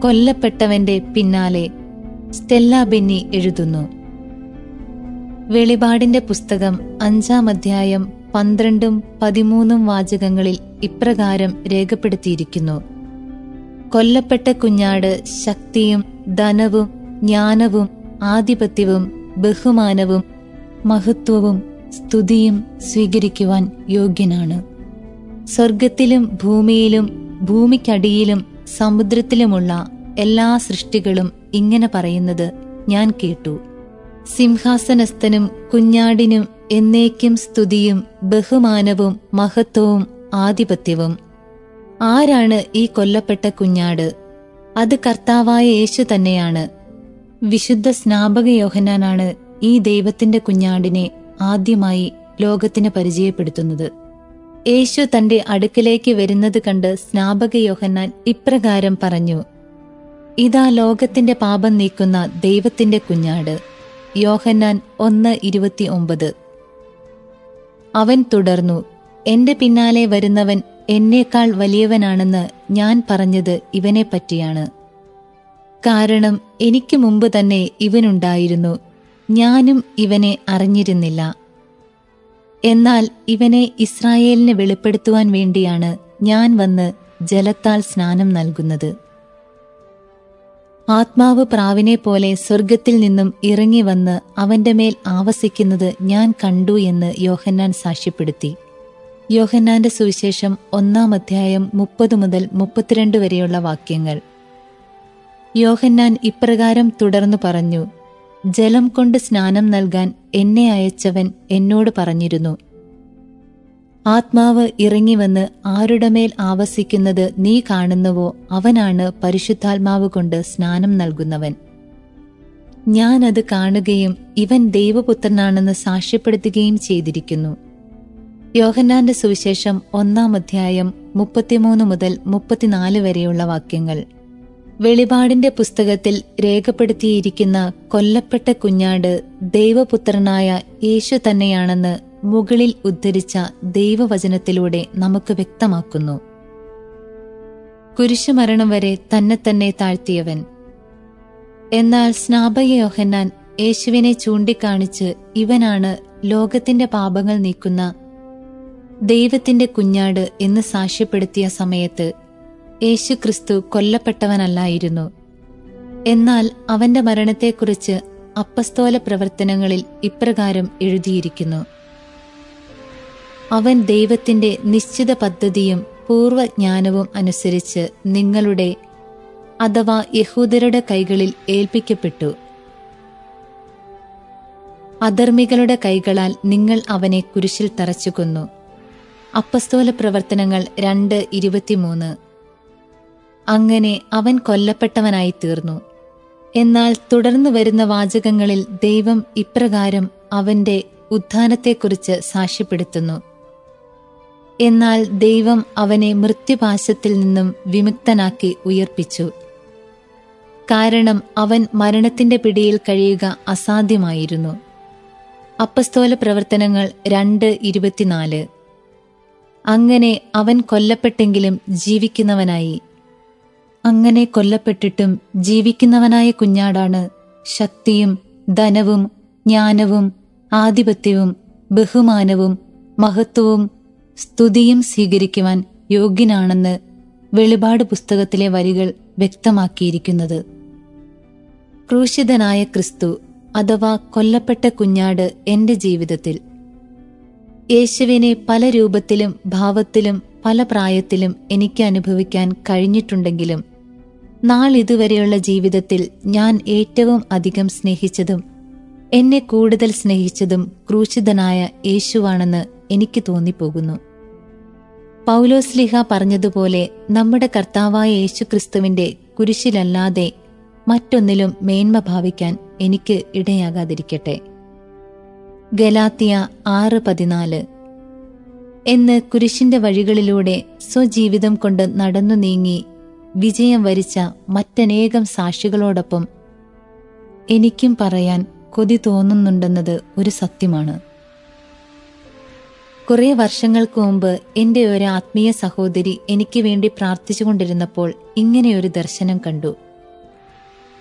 കൊല്ലപ്പെട്ടവന്റെ പിന്നാലെ സ്റ്റെല്ല ബെന്നി എഴുതുന്നു വെളിപാടിന്റെ പുസ്തകം അഞ്ചാം അധ്യായം പന്ത്രണ്ടും പതിമൂന്നും വാചകങ്ങളിൽ ഇപ്രകാരം രേഖപ്പെടുത്തിയിരിക്കുന്നു കൊല്ലപ്പെട്ട കുഞ്ഞാട് ശക്തിയും ധനവും ജ്ഞാനവും ആധിപത്യവും ബഹുമാനവും മഹത്വവും സ്തുതിയും സ്വീകരിക്കുവാൻ യോഗ്യനാണ് സ്വർഗത്തിലും ഭൂമിയിലും ഭൂമിക്കടിയിലും സമുദ്രത്തിലുമുള്ള എല്ലാ സൃഷ്ടികളും ഇങ്ങനെ പറയുന്നത് ഞാൻ കേട്ടു സിംഹാസനസ്ഥനും കുഞ്ഞാടിനും എന്നേക്കും സ്തുതിയും ബഹുമാനവും മഹത്വവും ആധിപത്യവും ആരാണ് ഈ കൊല്ലപ്പെട്ട കുഞ്ഞാട് അത് കർത്താവായ യേശു തന്നെയാണ് വിശുദ്ധ സ്നാപക യോഹന്നാനാണ് ഈ ദൈവത്തിന്റെ കുഞ്ഞാടിനെ ആദ്യമായി ലോകത്തിന് പരിചയപ്പെടുത്തുന്നത് യേശു തന്റെ അടുക്കലേക്ക് വരുന്നത് കണ്ട് സ്നാപക യോഹന്നാൻ ഇപ്രകാരം പറഞ്ഞു ഇതാ ലോകത്തിന്റെ പാപം നീക്കുന്ന ദൈവത്തിന്റെ കുഞ്ഞാട് യോഹന്നാൻ ഒന്ന് ഇരുപത്തി ഒമ്പത് അവൻ തുടർന്നു എന്റെ പിന്നാലെ വരുന്നവൻ എന്നേക്കാൾ വലിയവനാണെന്ന് ഞാൻ പറഞ്ഞത് ഇവനെ പറ്റിയാണ് കാരണം എനിക്ക് മുമ്പ് തന്നെ ഇവനുണ്ടായിരുന്നു ഞാനും ഇവനെ അറിഞ്ഞിരുന്നില്ല എന്നാൽ ഇവനെ ഇസ്രായേലിന് വെളിപ്പെടുത്തുവാൻ വേണ്ടിയാണ് ഞാൻ വന്ന് ജലത്താൽ സ്നാനം നൽകുന്നത് ആത്മാവ് പ്രാവിനെ പോലെ സ്വർഗത്തിൽ നിന്നും ഇറങ്ങി വന്ന് അവന്റെ മേൽ ആവസിക്കുന്നത് ഞാൻ കണ്ടു എന്ന് യോഹന്നാൻ സാക്ഷ്യപ്പെടുത്തി യോഹന്നാന്റെ സുവിശേഷം ഒന്നാം അധ്യായം മുപ്പത് മുതൽ മുപ്പത്തിരണ്ട് വരെയുള്ള വാക്യങ്ങൾ യോഹന്നാൻ ഇപ്രകാരം തുടർന്നു പറഞ്ഞു ജലം കൊണ്ട് സ്നാനം നൽകാൻ എന്നെ അയച്ചവൻ എന്നോട് പറഞ്ഞിരുന്നു ആത്മാവ് ഇറങ്ങിവന്ന് ആരുടെ മേൽ ആവസിക്കുന്നത് നീ കാണുന്നുവോ അവനാണ് പരിശുദ്ധാത്മാവ് കൊണ്ട് സ്നാനം നൽകുന്നവൻ ഞാൻ അത് കാണുകയും ഇവൻ ദൈവപുത്രനാണെന്ന് സാക്ഷ്യപ്പെടുത്തുകയും ചെയ്തിരിക്കുന്നു യോഹന്നാന്റെ സുവിശേഷം ഒന്നാം അധ്യായം മുപ്പത്തിമൂന്ന് മുതൽ മുപ്പത്തിനാല് വരെയുള്ള വാക്യങ്ങൾ വെളിപാടിന്റെ പുസ്തകത്തിൽ രേഖപ്പെടുത്തിയിരിക്കുന്ന കൊല്ലപ്പെട്ട കുഞ്ഞാട് ദൈവപുത്രനായ യേശു തന്നെയാണെന്ന് മുകളിൽ ഉദ്ധരിച്ച ദൈവവചനത്തിലൂടെ നമുക്ക് വ്യക്തമാക്കുന്നു കുരിശുമരണം വരെ തന്നെ തന്നെ താഴ്ത്തിയവൻ എന്നാൽ സ്നാപക യോഹന്നാൻ യേശുവിനെ ചൂണ്ടിക്കാണിച്ച് ഇവനാണ് ലോകത്തിന്റെ പാപങ്ങൾ നീക്കുന്ന ദൈവത്തിന്റെ കുഞ്ഞാട് എന്ന് സാക്ഷ്യപ്പെടുത്തിയ സമയത്ത് യേശു ക്രിസ്തു കൊല്ലപ്പെട്ടവനല്ലായിരുന്നു എന്നാൽ അവന്റെ മരണത്തെക്കുറിച്ച് അപ്പസ്തോല പ്രവർത്തനങ്ങളിൽ ഇപ്രകാരം എഴുതിയിരിക്കുന്നു അവൻ ദൈവത്തിന്റെ നിശ്ചിത പദ്ധതിയും പൂർവജ്ഞാനവും അനുസരിച്ച് നിങ്ങളുടെ അഥവാ യഹൂദരുടെ കൈകളിൽ ഏൽപ്പിക്കപ്പെട്ടു അധർമ്മികളുടെ കൈകളാൽ നിങ്ങൾ അവനെ കുരിശിൽ തറച്ചു കൊന്നു അപ്പസ്തോല പ്രവർത്തനങ്ങൾ രണ്ട് ഇരുപത്തിമൂന്ന് അങ്ങനെ അവൻ കൊല്ലപ്പെട്ടവനായി തീർന്നു എന്നാൽ തുടർന്നു വരുന്ന വാചകങ്ങളിൽ ദൈവം ഇപ്രകാരം അവന്റെ ഉത്ഥാനത്തെക്കുറിച്ച് സാക്ഷ്യപ്പെടുത്തുന്നു എന്നാൽ ദൈവം അവനെ മൃത്യുപാശത്തിൽ നിന്നും വിമുക്തനാക്കി ഉയർപ്പിച്ചു കാരണം അവൻ മരണത്തിന്റെ പിടിയിൽ കഴിയുക അസാധ്യമായിരുന്നു അപ്പസ്തോല പ്രവർത്തനങ്ങൾ രണ്ട് ഇരുപത്തിനാല് അങ്ങനെ അവൻ കൊല്ലപ്പെട്ടെങ്കിലും ജീവിക്കുന്നവനായി അങ്ങനെ കൊല്ലപ്പെട്ടിട്ടും ജീവിക്കുന്നവനായ കുഞ്ഞാടാണ് ശക്തിയും ധനവും ജ്ഞാനവും ആധിപത്യവും ബഹുമാനവും മഹത്വവും സ്തുതിയും സ്വീകരിക്കുവാൻ യോഗ്യനാണെന്ന് വെളിപാട് പുസ്തകത്തിലെ വരികൾ വ്യക്തമാക്കിയിരിക്കുന്നത് ക്രൂശിതനായ ക്രിസ്തു അഥവാ കൊല്ലപ്പെട്ട കുഞ്ഞാട് എന്റെ ജീവിതത്തിൽ യേശുവിനെ പല രൂപത്തിലും ഭാവത്തിലും പല പ്രായത്തിലും എനിക്ക് അനുഭവിക്കാൻ കഴിഞ്ഞിട്ടുണ്ടെങ്കിലും നാളിതുവരെയുള്ള ജീവിതത്തിൽ ഞാൻ ഏറ്റവും അധികം സ്നേഹിച്ചതും എന്നെ കൂടുതൽ സ്നേഹിച്ചതും ക്രൂശിതനായ യേശുവാണെന്ന് എനിക്ക് തോന്നിപ്പോകുന്നു പൗലോസ്ലിഹ പറഞ്ഞതുപോലെ നമ്മുടെ കർത്താവായ യേശു ക്രിസ്തുവിന്റെ കുരിശിലല്ലാതെ മറ്റൊന്നിലും മേന്മ ഭാവിക്കാൻ എനിക്ക് ഇടയാകാതിരിക്കട്ടെ ഗലാത്തിയ ആറ് പതിനാല് എന്ന് കുരിശിന്റെ വഴികളിലൂടെ സ്വജീവിതം കൊണ്ട് നടന്നു നീങ്ങി വിജയം വരിച്ച മറ്റനേകം സാക്ഷികളോടൊപ്പം എനിക്കും പറയാൻ കൊതി തോന്നുന്നുണ്ടെന്നത് ഒരു സത്യമാണ് കുറെ വർഷങ്ങൾക്ക് മുമ്പ് എന്റെ ഒരു ആത്മീയ സഹോദരി എനിക്ക് വേണ്ടി പ്രാർത്ഥിച്ചുകൊണ്ടിരുന്നപ്പോൾ ഇങ്ങനെയൊരു ദർശനം കണ്ടു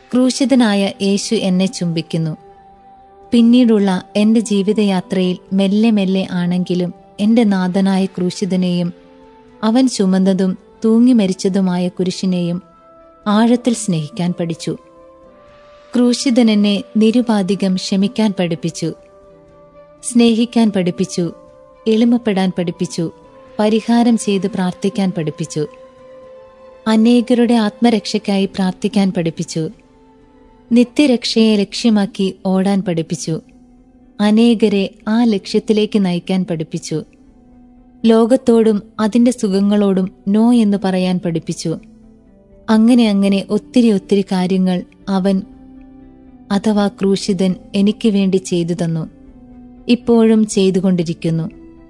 ക്രൂശിതനായ യേശു എന്നെ ചുംബിക്കുന്നു പിന്നീടുള്ള എൻ്റെ ജീവിതയാത്രയിൽ മെല്ലെ മെല്ലെ ആണെങ്കിലും എൻ്റെ നാഥനായ ക്രൂശിതനെയും അവൻ ചുമന്നതും തൂങ്ങി മരിച്ചതുമായ കുരിശിനെയും ആഴത്തിൽ സ്നേഹിക്കാൻ പഠിച്ചു ക്രൂശിതൻ എന്നെ നിരുപാധികം ക്ഷമിക്കാൻ പഠിപ്പിച്ചു സ്നേഹിക്കാൻ പഠിപ്പിച്ചു എളിമപ്പെടാൻ പഠിപ്പിച്ചു പരിഹാരം ചെയ്ത് പ്രാർത്ഥിക്കാൻ പഠിപ്പിച്ചു അനേകരുടെ ആത്മരക്ഷയ്ക്കായി പ്രാർത്ഥിക്കാൻ പഠിപ്പിച്ചു നിത്യരക്ഷയെ ലക്ഷ്യമാക്കി ഓടാൻ പഠിപ്പിച്ചു അനേകരെ ആ ലക്ഷ്യത്തിലേക്ക് നയിക്കാൻ പഠിപ്പിച്ചു ലോകത്തോടും അതിന്റെ സുഖങ്ങളോടും നോ എന്ന് പറയാൻ പഠിപ്പിച്ചു അങ്ങനെ അങ്ങനെ ഒത്തിരി ഒത്തിരി കാര്യങ്ങൾ അവൻ അഥവാ ക്രൂശിതൻ എനിക്ക് വേണ്ടി ചെയ്തു തന്നു ഇപ്പോഴും ചെയ്തുകൊണ്ടിരിക്കുന്നു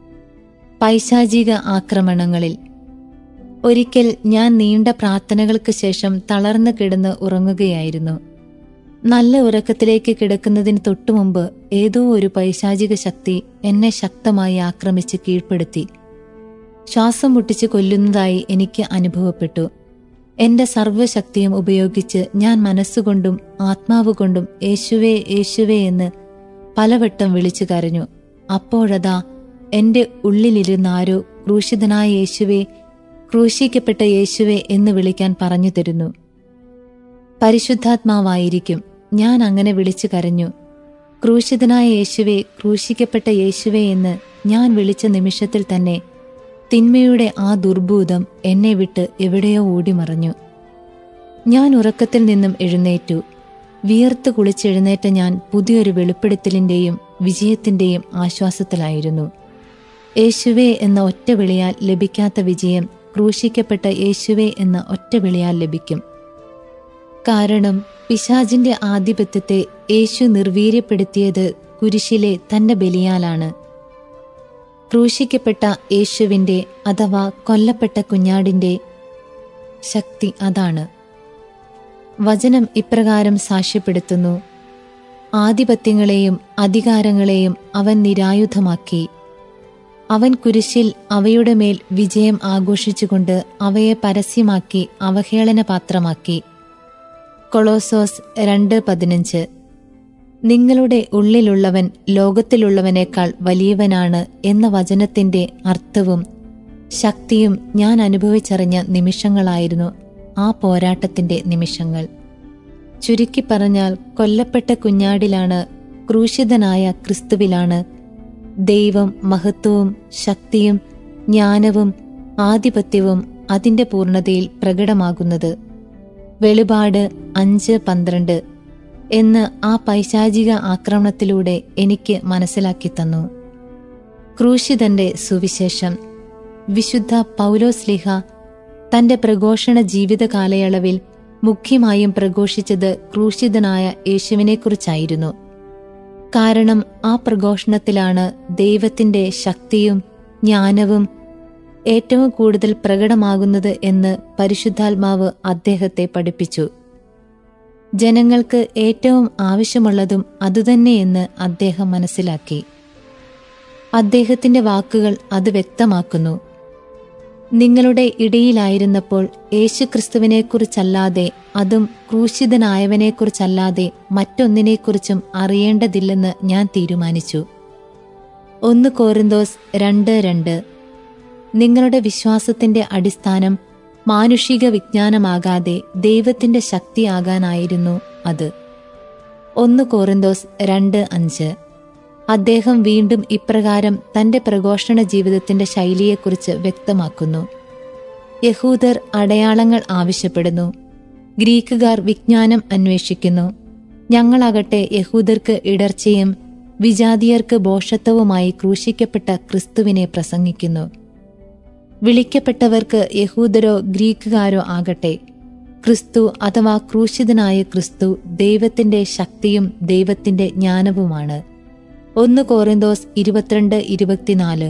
പൈശാചിക ആക്രമണങ്ങളിൽ ഒരിക്കൽ ഞാൻ നീണ്ട പ്രാർത്ഥനകൾക്ക് ശേഷം തളർന്നു കിടന്ന് ഉറങ്ങുകയായിരുന്നു നല്ല ഉറക്കത്തിലേക്ക് കിടക്കുന്നതിന് തൊട്ടുമുമ്പ് ഏതോ ഒരു പൈശാചിക ശക്തി എന്നെ ശക്തമായി ആക്രമിച്ച് കീഴ്പ്പെടുത്തി ശ്വാസം മുട്ടിച്ച് കൊല്ലുന്നതായി എനിക്ക് അനുഭവപ്പെട്ടു എന്റെ സർവ്വശക്തിയും ഉപയോഗിച്ച് ഞാൻ മനസ്സുകൊണ്ടും ആത്മാവുകൊണ്ടും യേശുവേ യേശുവേ എന്ന് പലവട്ടം വിളിച്ചു കരഞ്ഞു അപ്പോഴതാ എന്റെ ഉള്ളിലിരുന്ന ആരോ ക്രൂശിതനായ യേശുവേ ക്രൂശിക്കപ്പെട്ട യേശുവേ എന്ന് വിളിക്കാൻ പറഞ്ഞു തരുന്നു പരിശുദ്ധാത്മാവായിരിക്കും ഞാൻ അങ്ങനെ വിളിച്ചു കരഞ്ഞു ക്രൂശിതനായ യേശുവേ ക്രൂശിക്കപ്പെട്ട യേശുവേ എന്ന് ഞാൻ വിളിച്ച നിമിഷത്തിൽ തന്നെ തിന്മയുടെ ആ ദുർഭൂതം എന്നെ വിട്ട് എവിടെയോ ഓടിമറഞ്ഞു ഞാൻ ഉറക്കത്തിൽ നിന്നും എഴുന്നേറ്റു വിയർത്ത് കുളിച്ചെഴുന്നേറ്റ ഞാൻ പുതിയൊരു വെളിപ്പെടുത്തലിന്റെയും വിജയത്തിന്റെയും ആശ്വാസത്തിലായിരുന്നു യേശുവേ എന്ന ഒറ്റ വിളിയാൽ ലഭിക്കാത്ത വിജയം ക്രൂശിക്കപ്പെട്ട യേശുവേ എന്ന ഒറ്റ വിളിയാൽ ലഭിക്കും കാരണം പിശാജിന്റെ ആധിപത്യത്തെ യേശു നിർവീര്യപ്പെടുത്തിയത് കുരിശിലെ തന്റെ ബലിയാലാണ് ക്രൂശിക്കപ്പെട്ട യേശുവിന്റെ അഥവാ കൊല്ലപ്പെട്ട കുഞ്ഞാടിന്റെ ശക്തി അതാണ് വചനം ഇപ്രകാരം സാക്ഷ്യപ്പെടുത്തുന്നു ആധിപത്യങ്ങളെയും അധികാരങ്ങളെയും അവൻ നിരായുധമാക്കി അവൻ കുരിശിൽ അവയുടെ മേൽ വിജയം ആഘോഷിച്ചുകൊണ്ട് അവയെ പരസ്യമാക്കി അവഹേളന പാത്രമാക്കി കൊളോസോസ് രണ്ട് പതിനഞ്ച് നിങ്ങളുടെ ഉള്ളിലുള്ളവൻ ലോകത്തിലുള്ളവനേക്കാൾ വലിയവനാണ് എന്ന വചനത്തിന്റെ അർത്ഥവും ശക്തിയും ഞാൻ അനുഭവിച്ചറിഞ്ഞ നിമിഷങ്ങളായിരുന്നു ആ പോരാട്ടത്തിന്റെ നിമിഷങ്ങൾ ചുരുക്കി പറഞ്ഞാൽ കൊല്ലപ്പെട്ട കുഞ്ഞാടിലാണ് ക്രൂശിതനായ ക്രിസ്തുവിലാണ് ദൈവം മഹത്വവും ശക്തിയും ജ്ഞാനവും ആധിപത്യവും അതിന്റെ പൂർണ്ണതയിൽ പ്രകടമാകുന്നത് വെളിപാട് അഞ്ച് പന്ത്രണ്ട് എന്ന് ആ പൈശാചിക ആക്രമണത്തിലൂടെ എനിക്ക് മനസ്സിലാക്കി തന്നു ക്രൂശിതന്റെ സുവിശേഷം വിശുദ്ധ പൗലോസ്ലിഹ തന്റെ പ്രഘോഷണ ജീവിത കാലയളവിൽ മുഖ്യമായും പ്രഘോഷിച്ചത് ക്രൂശിതനായ യേശുവിനെക്കുറിച്ചായിരുന്നു കാരണം ആ പ്രഘോഷണത്തിലാണ് ദൈവത്തിന്റെ ശക്തിയും ജ്ഞാനവും ഏറ്റവും കൂടുതൽ പ്രകടമാകുന്നത് എന്ന് പരിശുദ്ധാത്മാവ് അദ്ദേഹത്തെ പഠിപ്പിച്ചു ജനങ്ങൾക്ക് ഏറ്റവും ആവശ്യമുള്ളതും അതുതന്നെയെന്ന് അദ്ദേഹം മനസ്സിലാക്കി അദ്ദേഹത്തിന്റെ വാക്കുകൾ അത് വ്യക്തമാക്കുന്നു നിങ്ങളുടെ ഇടയിലായിരുന്നപ്പോൾ യേശുക്രിസ്തുവിനെക്കുറിച്ചല്ലാതെ അതും ക്രൂശിതനായവനെക്കുറിച്ചല്ലാതെ മറ്റൊന്നിനെക്കുറിച്ചും അറിയേണ്ടതില്ലെന്ന് ഞാൻ തീരുമാനിച്ചു ഒന്ന് കോറിന്തോസ് രണ്ട് രണ്ട് നിങ്ങളുടെ വിശ്വാസത്തിന്റെ അടിസ്ഥാനം മാനുഷിക വിജ്ഞാനമാകാതെ ദൈവത്തിന്റെ ശക്തിയാകാനായിരുന്നു അത് ഒന്ന് കോറിന്തോസ് രണ്ട് അഞ്ച് അദ്ദേഹം വീണ്ടും ഇപ്രകാരം തന്റെ പ്രഘോഷണ ജീവിതത്തിന്റെ ശൈലിയെക്കുറിച്ച് വ്യക്തമാക്കുന്നു യഹൂദർ അടയാളങ്ങൾ ആവശ്യപ്പെടുന്നു ഗ്രീക്കുകാർ വിജ്ഞാനം അന്വേഷിക്കുന്നു ഞങ്ങളാകട്ടെ യഹൂദർക്ക് ഇടർച്ചയും വിജാതിയർക്ക് ബോഷത്വവുമായി ക്രൂശിക്കപ്പെട്ട ക്രിസ്തുവിനെ പ്രസംഗിക്കുന്നു വിളിക്കപ്പെട്ടവർക്ക് യഹൂദരോ ഗ്രീക്കുകാരോ ആകട്ടെ ക്രിസ്തു അഥവാ ക്രൂശിതനായ ക്രിസ്തു ദൈവത്തിന്റെ ശക്തിയും ദൈവത്തിന്റെ ജ്ഞാനവുമാണ് ഒന്ന് കോറിന്തോസ് ഇരുപത്തിരണ്ട് ഇരുപത്തിനാല്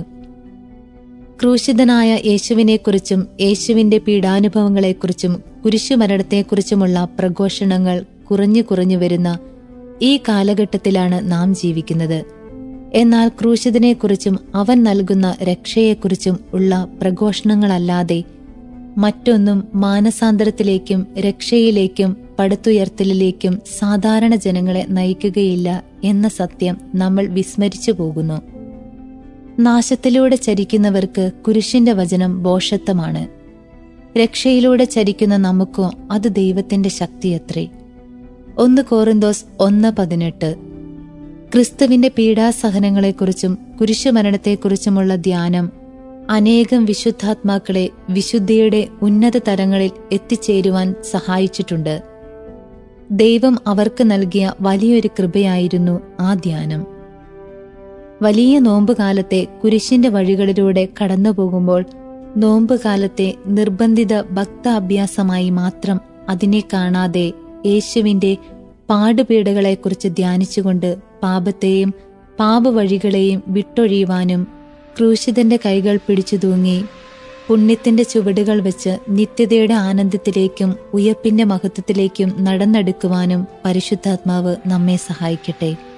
ക്രൂശിതനായ യേശുവിനെക്കുറിച്ചും യേശുവിന്റെ പീഡാനുഭവങ്ങളെക്കുറിച്ചും കുരിശുമരണത്തെക്കുറിച്ചുമുള്ള പ്രഘോഷണങ്ങൾ കുറഞ്ഞു കുറഞ്ഞു വരുന്ന ഈ കാലഘട്ടത്തിലാണ് നാം ജീവിക്കുന്നത് എന്നാൽ ക്രൂശിതനെക്കുറിച്ചും അവൻ നൽകുന്ന രക്ഷയെക്കുറിച്ചും ഉള്ള പ്രഘോഷണങ്ങളല്ലാതെ മറ്റൊന്നും മാനസാന്തരത്തിലേക്കും രക്ഷയിലേക്കും പടുത്തുയർത്തലിലേക്കും സാധാരണ ജനങ്ങളെ നയിക്കുകയില്ല എന്ന സത്യം നമ്മൾ വിസ്മരിച്ചു പോകുന്നു നാശത്തിലൂടെ ചരിക്കുന്നവർക്ക് കുരിശിന്റെ വചനം ബോഷത്വമാണ് രക്ഷയിലൂടെ ചരിക്കുന്ന നമുക്കോ അത് ദൈവത്തിന്റെ ശക്തിയത്രേ ഒന്ന് കോറിന്തോസ് ഒന്ന് പതിനെട്ട് ക്രിസ്തുവിന്റെ പീഡാസഹനങ്ങളെക്കുറിച്ചും കുരിശുമരണത്തെക്കുറിച്ചുമുള്ള ധ്യാനം അനേകം വിശുദ്ധാത്മാക്കളെ വിശുദ്ധിയുടെ ഉന്നത തലങ്ങളിൽ എത്തിച്ചേരുവാൻ സഹായിച്ചിട്ടുണ്ട് ദൈവം അവർക്ക് നൽകിയ വലിയൊരു കൃപയായിരുന്നു ആ ധ്യാനം വലിയ നോമ്പുകാലത്തെ കുരിശിന്റെ വഴികളിലൂടെ കടന്നുപോകുമ്പോൾ നോമ്പുകാലത്തെ നിർബന്ധിത ഭക്താഭ്യാസമായി മാത്രം അതിനെ കാണാതെ യേശുവിന്റെ പാടുപീടുകളെക്കുറിച്ച് ധ്യാനിച്ചുകൊണ്ട് പാപത്തെയും പാപവഴികളെയും വിട്ടൊഴിയുവാനും ക്രൂശിതന്റെ കൈകൾ പിടിച്ചു തൂങ്ങി പുണ്യത്തിന്റെ ചുവടുകൾ വെച്ച് നിത്യതയുടെ ആനന്ദത്തിലേക്കും ഉയർപ്പിന്റെ മഹത്വത്തിലേക്കും നടന്നെടുക്കുവാനും പരിശുദ്ധാത്മാവ് നമ്മെ സഹായിക്കട്ടെ